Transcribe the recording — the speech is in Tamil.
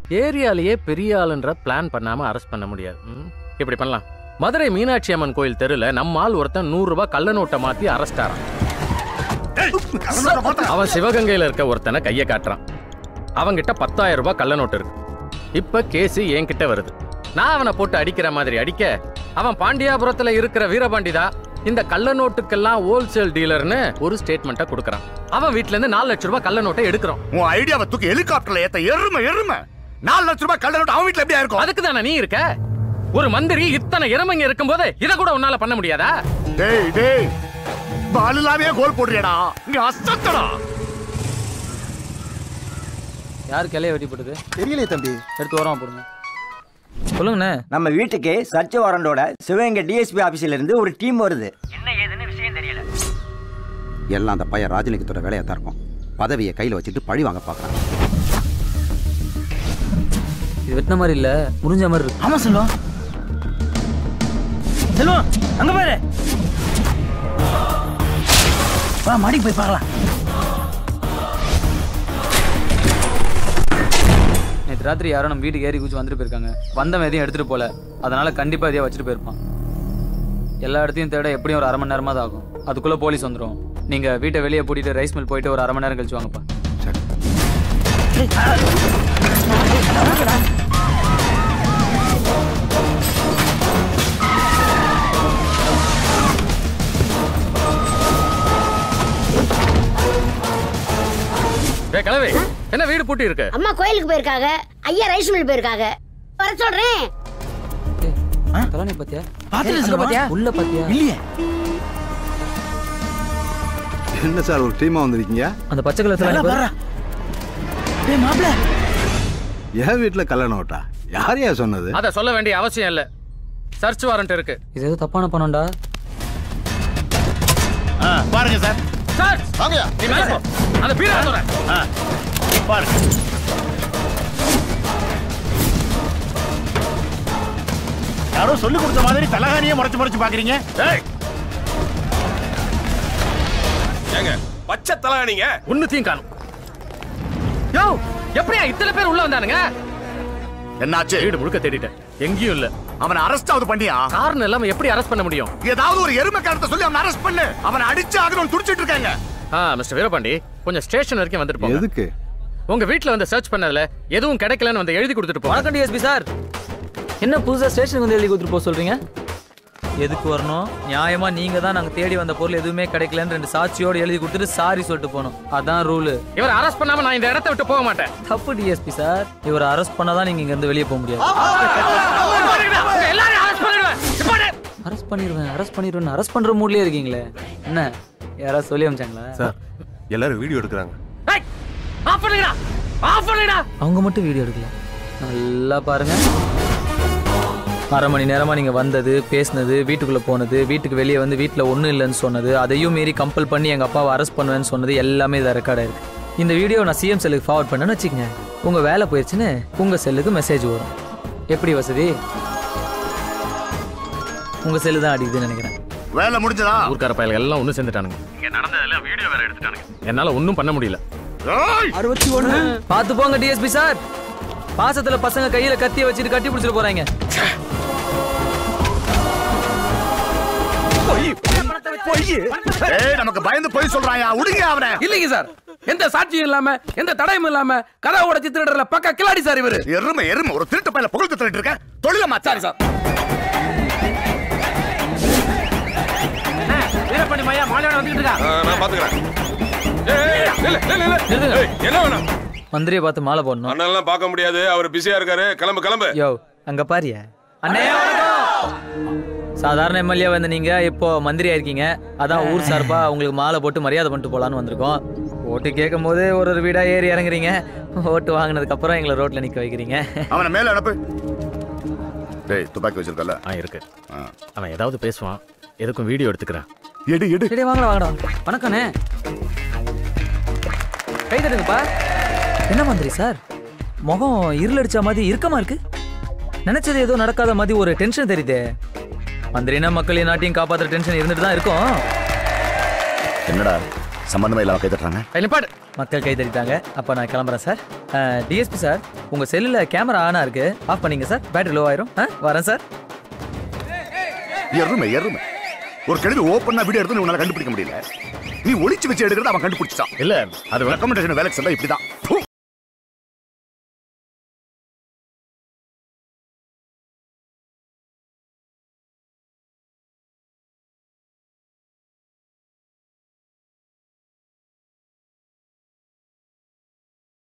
ஏரியாலேயே பெரிய ஆளுன்ற பிளான் பண்ணாம அரெஸ்ட் பண்ண முடியாது ம்? இப்படி பண்ணலாம் மதுரை மீனாட்சி அம்மன் கோயில் தெருல நம்ம ஆள் ஒருத்தன் நூறு ரூபாய் கள்ள நோட்டை மாத்தி அரெஸ்ட் ஆறான் அவன் சிவகங்கையில இருக்க ஒருத்தனை கைய காட்டுறான் அவன்கிட்ட பத்தாயிரம் ரூபாய் கள்ள நோட்டு இருக்கு இப்ப கேஸ் என்கிட்ட வருது நான் அவனை போட்டு அடிக்கிற மாதிரி அடிக்க அவன் பாண்டியாபுரத்துல இருக்கிற வீரபாண்டிதா இந்த கள்ள நோட்டுக்கெல்லாம் ஹோல்சேல் டீலர்னு ஒரு ஸ்டேட்மெண்ட்டை கொடுக்கறான் அவன் வீட்ல இருந்து நாலு லட்சம் ரூபாய் கள்ள நோட்டை எடுக்கிறோம் உன் ஐடியாவை தூக்கி ஹெலிகாப்டர்ல ஏத்த எருமை எருமை நாலு லட்சம் ரூபாய் கல்ல நோட்டு அவன் வீட்டுல எப்படியா இருக்கும் அதுக்கு தானே நீ இருக்க ஒரு மந்திரி இத்தனை இறமைங்க இருக்கும்போது இத கூட உன்னால பண்ண முடியாதா டேய் டேய் பால் இல்லாமையே கோல் போடுறியடா நீ அசத்தடா யார் கிளைய வெட்டி போட்டது தெரியலையே தம்பி எடுத்து ஓரமா போடுங்க சொல்லுங்கண்ணே நம்ம வீட்டுக்கு சர்ச் வாரண்டோட சிவகங்கை டிஎஸ்பி ஆபீஸ்ல இருந்து ஒரு டீம் வருது எல்லாம் அந்த பையன் ராஜலிங்கத்தோட வேலையா தான் இருக்கும் பதவியை கையில வச்சுட்டு பழி வாங்க பாக்குறான் இது வெட்டின மாதிரி இல்ல முறிஞ்ச மாதிரி இருக்கு ஆமா செல்வம் செல்வம் அங்க பாரு வா மாடிக்கு போய் பார்க்கலாம் நேற்று ராத்திரி யாரோ நம்ம வீட்டுக்கு ஏறி குச்சி வந்துட்டு போயிருக்காங்க வந்தவன் எதையும் எடுத்துட்டு போல அதனால கண்டிப்பா எதையும் வச்சுட்டு போயிருப்பான் எல்லா இடத்தையும் தேட எப்படியும் ஒரு அரை மணி நேரமா தான் ஆகும் அதுக்குள்ள போலீஸ் வந்துடும் நீங்க வீட்டை வெளியே பூட்டிட்டு ரைஸ் மில் போயிட்டு ஒரு அரை மணி நேரம் கழிச்சு வாங்கப்பா டேய் கிழவி என்ன வீடு பூட்டி இருக்கு அம்மா கோயிலுக்கு போயிருக்காங்க ஐயா ரைஸ் மில் போயிருக்காங்க வர சொல்றேன் தலானி பாத்தியா பாத்துல அங்க செல்வம். பாத்தியா உள்ள பாத்தியா இல்லையே என்ன சார் ஒரு டீமா வந்திருக்கீங்க அந்த பச்சை கலர் தலானி பாரு. பாரு டேய் மாப்ள என் வீட்டுல கல்ல நோட்டா யாரையா சொன்னது அத சொல்ல வேண்டிய அவசியம் இல்ல சர்ச் வாரண்ட் இருக்கு இது ஏதோ தப்பான பணம்டா பாருங்க சார் சர்ச் வாங்கயா நீ மேல போ அந்த பீரா சொல்ற பாருங்க யாரோ சொல்லி கொடுத்த மாதிரி தலகாணியே முறைச்சு முறைச்சு பாக்குறீங்க டேய் ஏங்க பச்சை தலகாணிங்க ஒண்ணுத்தையும் காணும் யோ எப்படியா இத்தனை பேர் உள்ள வந்தானுங்க என்னாச்சு வீடு முழுக்க தேடிட்டேன் எங்கேயும் இல்ல அவனை அரெஸ்ட் ஆகுது பண்ணியா காரணம் இல்லாம எப்படி அரெஸ்ட் பண்ண முடியும் ஏதாவது ஒரு எருமை காரணத்தை சொல்லி அவனை அரெஸ்ட் பண்ணு அவனை அடிச்சு ஆகணும்னு துடிச்சிட்டு இருக்காங்க ஆ மிஸ்டர் வீரபாண்டி கொஞ்சம் ஸ்டேஷன் வரைக்கும் வந்துட்டு போங்க எதுக்கு உங்க வீட்ல வந்து சர்ச் பண்ணதுல எதுவும் கிடைக்கலன்னு வந்து எழுதி கொடுத்துட்டு போங்க வணக்கம் டிஎஸ்பி சார் என்ன புதுசா ஸ்டேஷனுக்கு வந்து எழுதி கொடுத்துட்டு போக சொல்றீங்க எதுக்கு வரணும் நியாயமா நீங்க தான் நாங்க தேடி வந்த பொருள் எதுவுமே கிடைக்கலன்னு ரெண்டு சாட்சியோட எழுதி கொடுத்துட்டு சாரி சொல்லிட்டு போனோம் அதான் ரூலு இவர் அரெஸ்ட் பண்ணாம நான் இந்த இடத்த விட்டு போக மாட்டேன் தப்பு டிஎஸ்பி சார் இவரை அரெஸ்ட் பண்ணாதான் நீங்க இங்க இருந்து வெளியே போக முடியாது உங்க எல்லாரையும் அரெஸ்ட் பண்ணிடுவேன் இப்ப அரெஸ்ட் பண்ணிடுவேன் அரெஸ்ட் பண்ணிடுவேன் அரெஸ்ட் பண்ற மூட்லயே இருக்கீங்களே என்ன யாராவது சொல்லி அமிச்சாங்களா சார் எல்லாரும் வீடியோ எடுக்கிறாங்க ஏய், ஆஃப் பண்ணுங்கடா ஆஃப் பண்ணுங்கடா அவங்க மட்டும் வீடியோ எடுக்கல நல்லா பாருங்க அரை மணி நேரமா நீங்க வந்தது பேசினது வீட்டுக்குள்ள போனது வீட்டுக்கு வெளியே வந்து வீட்டுல ஒண்ணும் இல்லைன்னு சொன்னது அதையும் மீறி கம்பல் பண்ணி எங்க அப்பாவை அரெஸ்ட் பண்ணுவேன்னு சொன்னது எல்லாமே இதை ரெக்கார்ட் ஆயிருக்கு இந்த வீடியோ நான் சிஎம் செல்லுக்கு ஃபார்வர்ட் பண்ணேன்னு வச்சுக்கங்க உங்க வேலை போயிடுச்சுன்னு உங்க செல்லுக்கு மெசேஜ் வரும் எப்படி வசதி உங்க செல்லு தான் அடிக்குதுன்னு நினைக்கிறேன் வேலை முடிஞ்சதா ஊர்க்கார பயல்கள் எல்லாம் ஒண்ணு சேர்ந்துட்டானுங்க இங்க நடந்ததெல்லாம் வீடியோ வேற எடுத்துட்டானுங்க என்னால ஒண்ணும் பண்ண முடியல ஏய், அறுபத்தி ஒண்ணு பார்த்து போங்க டிஎஸ்பி சார் பாசத்துல பசங்க கையில கத்திய வச்சுட்டு கட்டி பிடிச்சிட்டு போறாங்க ஏய் நமக்கு பயந்து போய் சொல்றாயா உடுங்க அவனை இல்லைங்க சார் எந்த சாட்சியும் இல்லாம எந்த தடையும் இல்லாம கதை உடைச்சு திருடுற பக்க கிளாடி சார் இவரு எருமை எருமை ஒரு திருட்டு பையில புகழ்ந்து திருட்டு இருக்க தொழில மாத்தாரு சார் வீரபாண்டி மையா மாலையோட வந்துட்டு இருக்கா ஆ, நான் பாத்துக்கிறேன் ஏய், ஏய், நில்லு, நில்லு, நில்லு. ஏய், என்ன வேணும் மந்திரியை பார்த்து மாலை போடணும் அண்ணெல்லாம் பார்க்க முடியாது அவர் பிஸியா இருக்காரு கிளம்பு கிளம்பு யோ அங்க பாரியா அண்ணே வணக்கம். சாதாரண எம்எல்ஏ வந்து நீங்க இப்போ மந்திரியா இருக்கீங்க அதான் ஊர் சார்பா உங்களுக்கு மாலை போட்டு மரியாதை பண்ணிட்டு போலான்னு வந்திருக்கோம் ஓட்டு கேட்கும் போது ஒரு ஒரு வீடா ஏறி இறங்குறீங்க ஓட்டு வாங்கினதுக்கு அப்புறம் எங்களை ரோட்ல நிக்க வைக்கிறீங்க அவனை மேல அனுப்பு டேய் துப்பாக்கி வச்சிருக்கல ஆ இருக்கு அவன் ஏதாவது பேசுவான் எதுக்கும் வீடியோ எடுத்துக்கிறேன் எடு எடு சரி வாங்கடா வாங்கடா வணக்கண்ணே கை தட்டுங்கப்பா என்ன மந்திரி சார் முகம் இருள் அடிச்ச மாதிரி இருக்கமா இருக்கு நினைச்சது ஏதோ நடக்காத மாதிரி ஒரு டென்ஷன் தெரியுதே மந்திரினா மக்களையும் நாட்டையும் காப்பாத்துற டென்ஷன் இருந்துட்டு தான் இருக்கும் என்னடா சம்பந்தமே இல்லாம கை தட்டுறாங்க கை நிப்பாடு மக்கள் கை தட்டிட்டாங்க அப்போ நான் கிளம்புறேன் சார் டிஎஸ்பி சார் உங்கள் செல்லில் கேமரா ஆனா இருக்கு ஆஃப் பண்ணீங்க சார் பேட்டரி லோ ஆயிரும் ஆ வரேன் சார் எருமை எருமை ஒரு கழுவி ஓப்பனா வீடியோ எடுத்து உன்னால கண்டுபிடிக்க முடியல நீ ஒளிச்சு வச்சு எடுக்கிறத அவன் கண்டுபிடிச்சான் இல்ல அது வந்து- ரெக்கமெண்டேஷன் வேலைக்கு செல்ல இப்படிதான்